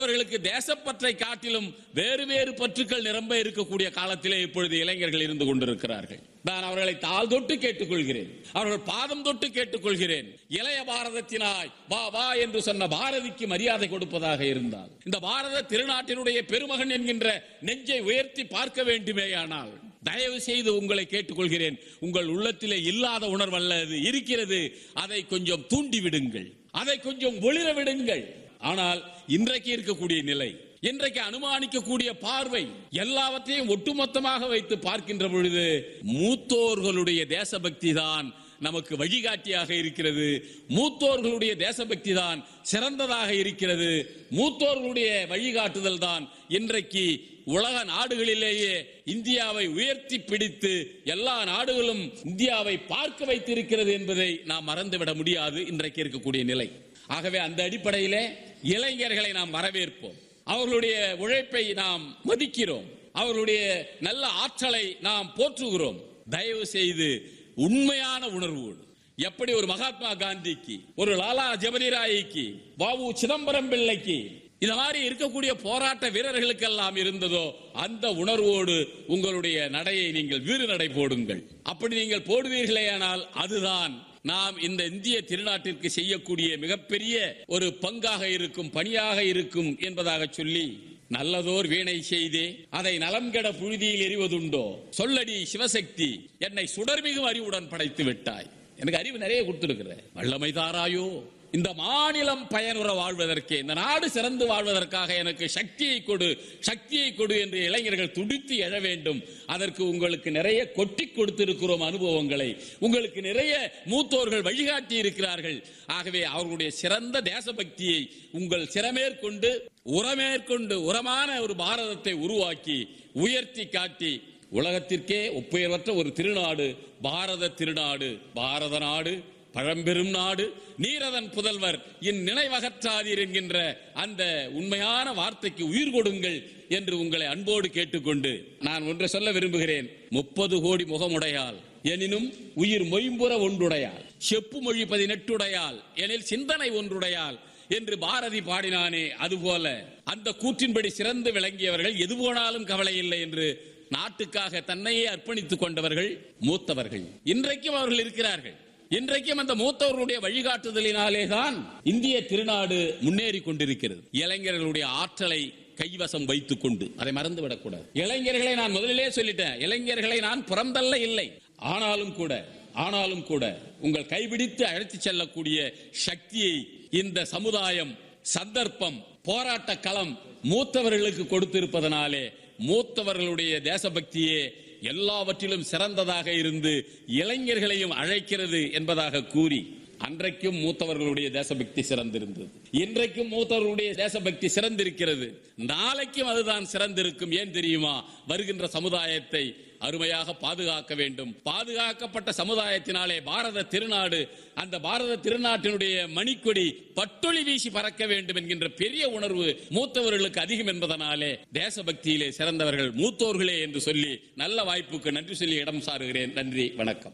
அவர்களுக்கு தேசப்பற்றை காட்டிலும் வேறு வேறு பற்றுக்கள் நிரம்ப இருக்கக்கூடிய காலத்திலே இப்பொழுது இளைஞர்கள் இருந்து கொண்டிருக்கிறார்கள் நான் அவர்களை தாழ் தொட்டு கேட்டுக்கொள்கிறேன் அவர்கள் பாதம் தொட்டு கேட்டுக்கொள்கிறேன் இளைய பாரதத்தினாய் வா வா என்று சொன்ன பாரதிக்கு மரியாதை கொடுப்பதாக இருந்தால் இந்த பாரத திருநாட்டினுடைய பெருமகன் என்கின்ற நெஞ்சை உயர்த்தி பார்க்க வேண்டுமேயானால் தயவு செய்து உங்களை கேட்டுக்கொள்கிறேன் உங்கள் உள்ளத்திலே இல்லாத உணர்வல்ல அது இருக்கிறது அதை கொஞ்சம் தூண்டி விடுங்கள் அதை கொஞ்சம் ஒளிர விடுங்கள் ஆனால் இன்றைக்கு இருக்கக்கூடிய நிலை இன்றைக்கு அனுமானிக்கக்கூடிய பார்வை எல்லாவற்றையும் ஒட்டுமொத்தமாக வைத்து பார்க்கின்ற பொழுது மூத்தோர்களுடைய தேசபக்தி தான் நமக்கு வழிகாட்டியாக இருக்கிறது மூத்தோர்களுடைய தேசபக்தி தான் சிறந்ததாக இருக்கிறது மூத்தோர்களுடைய வழிகாட்டுதல் தான் இன்றைக்கு உலக நாடுகளிலேயே இந்தியாவை உயர்த்தி பிடித்து எல்லா நாடுகளும் இந்தியாவை பார்க்க வைத்திருக்கிறது என்பதை நாம் மறந்துவிட முடியாது இன்றைக்கு இருக்கக்கூடிய நிலை ஆகவே அந்த அடிப்படையிலே இளைஞர்களை நாம் வரவேற்போம் அவர்களுடைய உழைப்பை நாம் மதிக்கிறோம் அவர்களுடைய நல்ல ஆற்றலை நாம் போற்றுகிறோம் தயவு செய்து உண்மையான உணர்வோடு எப்படி ஒரு மகாத்மா காந்திக்கு ஒரு லாலா ஜபதிராய்க்கு பாபு சிதம்பரம் பிள்ளைக்கு இந்த மாதிரி இருக்கக்கூடிய போராட்ட வீரர்களுக்கெல்லாம் இருந்ததோ அந்த உணர்வோடு உங்களுடைய நடையை நீங்கள் வீறு நடை போடுங்கள் அப்படி நீங்கள் போடுவீர்களேயானால் அதுதான் நாம் இந்த இந்திய திருநாட்டிற்கு செய்யக்கூடிய மிகப்பெரிய ஒரு பங்காக இருக்கும் பணியாக இருக்கும் என்பதாக சொல்லி நல்லதோர் வீணை செய்தே அதை நலம் கெட புழுதியில் எறிவதுண்டோ சொல்லடி சிவசக்தி என்னை சுடர்மிகும் அறிவுடன் படைத்து விட்டாய் எனக்கு அறிவு நிறைய கொடுத்திருக்கிற வல்லமை தாராயோ இந்த மாநிலம் பயனுற வாழ்வதற்கே இந்த நாடு சிறந்து வாழ்வதற்காக எனக்கு சக்தியை கொடு சக்தியை கொடு என்று இளைஞர்கள் துடித்து எழ வேண்டும் அதற்கு உங்களுக்கு நிறைய கொட்டி கொடுத்திருக்கிறோம் அனுபவங்களை உங்களுக்கு நிறைய மூத்தோர்கள் வழிகாட்டி இருக்கிறார்கள் ஆகவே அவர்களுடைய சிறந்த தேசபக்தியை உங்கள் சிறமேற்கொண்டு உரமேற்கொண்டு உரமான ஒரு பாரதத்தை உருவாக்கி உயர்த்தி காட்டி உலகத்திற்கே ஒப்புயர்வற்ற ஒரு திருநாடு பாரத திருநாடு பாரத நாடு பழம்பெரும் நாடு நீரதன் புதல்வர் இன் நினைவகற்றாதீர் என்கின்ற அந்த உண்மையான வார்த்தைக்கு உயிர் கொடுங்கள் என்று உங்களை அன்போடு கேட்டுக்கொண்டு நான் ஒன்றை சொல்ல விரும்புகிறேன் முப்பது கோடி முகமுடையால் எனினும் உயிர் மொயம்புற ஒன்றுடையால் செப்பு மொழி பதினெட்டுடையால் எனில் சிந்தனை ஒன்றுடையால் என்று பாரதி பாடினானே அதுபோல அந்த கூற்றின்படி சிறந்து விளங்கியவர்கள் எது போனாலும் கவலை இல்லை என்று நாட்டுக்காக தன்னையே அர்ப்பணித்துக் கொண்டவர்கள் மூத்தவர்கள் இன்றைக்கும் அவர்கள் இருக்கிறார்கள் இன்றைக்கும் அந்த மூத்தவர்களுடைய வழிகாட்டுதலினாலே தான் இந்திய திருநாடு முன்னேறி கொண்டிருக்கிறது இளைஞர்களுடைய ஆற்றலை கைவசம் வைத்துக் கொண்டு அதை மறந்து விடக்கூடாது இளைஞர்களை நான் முதலிலே சொல்லிட்டேன் இளைஞர்களை நான் புறந்தல்ல இல்லை ஆனாலும் கூட ஆனாலும் கூட உங்கள் கைபிடித்து அழைத்து செல்லக்கூடிய சக்தியை இந்த சமுதாயம் சந்தர்ப்பம் போராட்ட களம் மூத்தவர்களுக்கு கொடுத்திருப்பதனாலே மூத்தவர்களுடைய தேசபக்தியே எல்லாவற்றிலும் சிறந்ததாக இருந்து இளைஞர்களையும் அழைக்கிறது என்பதாக கூறி அன்றைக்கும் மூத்தவர்களுடைய தேசபக்தி சிறந்திருந்தது இன்றைக்கும் மூத்தவர்களுடைய தேசபக்தி சிறந்திருக்கிறது நாளைக்கும் அதுதான் சிறந்திருக்கும் ஏன் தெரியுமா வருகின்ற சமுதாயத்தை அருமையாக பாதுகாக்க வேண்டும் பாதுகாக்கப்பட்ட சமுதாயத்தினாலே பாரத திருநாடு அந்த பாரத திருநாட்டினுடைய மணிக்கொடி பட்டொளி வீசி பறக்க வேண்டும் என்கின்ற பெரிய உணர்வு மூத்தவர்களுக்கு அதிகம் என்பதனாலே தேசபக்தியிலே சிறந்தவர்கள் மூத்தோர்களே என்று சொல்லி நல்ல வாய்ப்புக்கு நன்றி சொல்லி இடம் சாருகிறேன் நன்றி வணக்கம்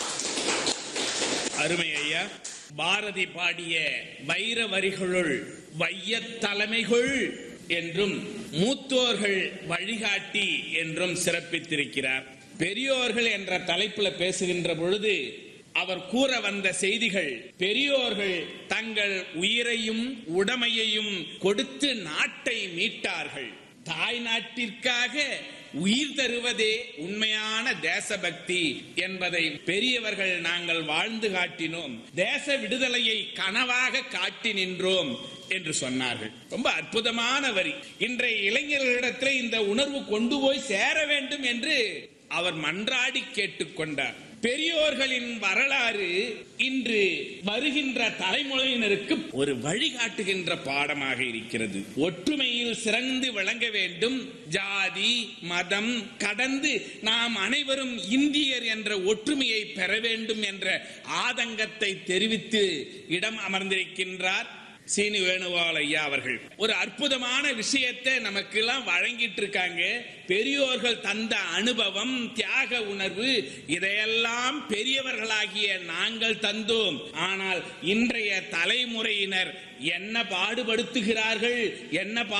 அருமை ஐயா பாரதி பாடிய வைர வரிகளுள் வையத் தலைமைகள் என்றும் மூத்தோர்கள் வழிகாட்டி என்றும் சிறப்பித்திருக்கிறார் பெரியோர்கள் என்ற தலைப்புல பேசுகின்ற பொழுது அவர் கூற வந்த செய்திகள் பெரியோர்கள் தங்கள் உயிரையும் உடமையையும் கொடுத்து நாட்டை மீட்டார்கள் தாய் நாட்டிற்காக உயிர் தருவதே உண்மையான தேசபக்தி என்பதை பெரியவர்கள் நாங்கள் வாழ்ந்து காட்டினோம் தேச விடுதலையை கனவாக காட்டி நின்றோம் என்று சொன்னார்கள் ரொம்ப அற்புதமான வரி இன்றைய இளைஞர்களிடத்தில் இந்த உணர்வு கொண்டு போய் சேர வேண்டும் என்று அவர் மன்றாடி கேட்டுக்கொண்டார் பெரியோர்களின் வரலாறு இன்று வருகின்ற தலைமுறையினருக்கு ஒரு வழிகாட்டுகின்ற பாடமாக இருக்கிறது ஒற்றுமையில் சிறந்து விளங்க வேண்டும் ஜாதி மதம் கடந்து நாம் அனைவரும் இந்தியர் என்ற ஒற்றுமையை பெற வேண்டும் என்ற ஆதங்கத்தை தெரிவித்து இடம் அமர்ந்திருக்கின்றார் சீனி வேணுகோபால் ஐயா அவர்கள் ஒரு அற்புதமான விஷயத்தை நமக்கு எல்லாம் வழங்கிட்டு இருக்காங்க பெரியோர்கள் தந்த அனுபவம் தியாக உணர்வு இதையெல்லாம் பெரியவர்களாகிய நாங்கள் தந்தோம் ஆனால் இன்றைய தலைமுறையினர் என்ன பாடுபடுத்துகிறார்கள் என்ன